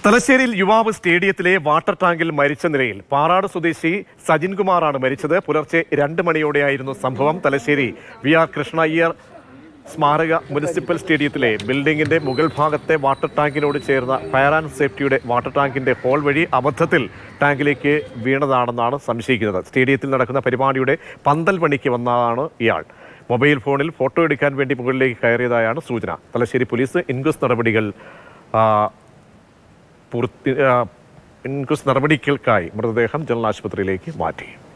തലശ്ശേരിയിൽ യുവാവ് സ്റ്റേഡിയത്തിലെ വാട്ടർ ടാങ്കിൽ മരിച്ച നിലയിൽ പാറാട് സ്വദേശി സജിൻ കുമാറാണ് മരിച്ചത് പുലർച്ചെ രണ്ട് മണിയോടെയായിരുന്നു സംഭവം തലശ്ശേരി വി ആർ കൃഷ്ണ അയ്യർ സ്മാരക മുനിസിപ്പൽ സ്റ്റേഡിയത്തിലെ ബിൽഡിംഗിന്റെ മുകൾ ഭാഗത്തെ വാട്ടർ ടാങ്കിനോട് ചേർന്ന ഫയർ ആൻഡ് സേഫ്റ്റിയുടെ വാട്ടർ ടാങ്കിന്റെ ഹോൾ വഴി അബദ്ധത്തിൽ ടാങ്കിലേക്ക് വീണതാണെന്നാണ് സംശയിക്കുന്നത് സ്റ്റേഡിയത്തിൽ നടക്കുന്ന പരിപാടിയുടെ പന്തൽ പണിക്ക് വന്നതാണ് ഇയാൾ മൊബൈൽ ഫോണിൽ ഫോട്ടോ എടുക്കാൻ വേണ്ടി മുകളിലേക്ക് കയറിയതായാണ് സൂചന തലശ്ശേരി പോലീസ് ഇൻക്വസ്റ്റ് നടപടികൾ ആ, പൂർത്തി ആ, ഇൻക്വസ്റ്റ് നടപടികൾക്കായി മൃതദേഹം ജനറൽ ആശുപത്രിയിലേക്ക് മാറ്റി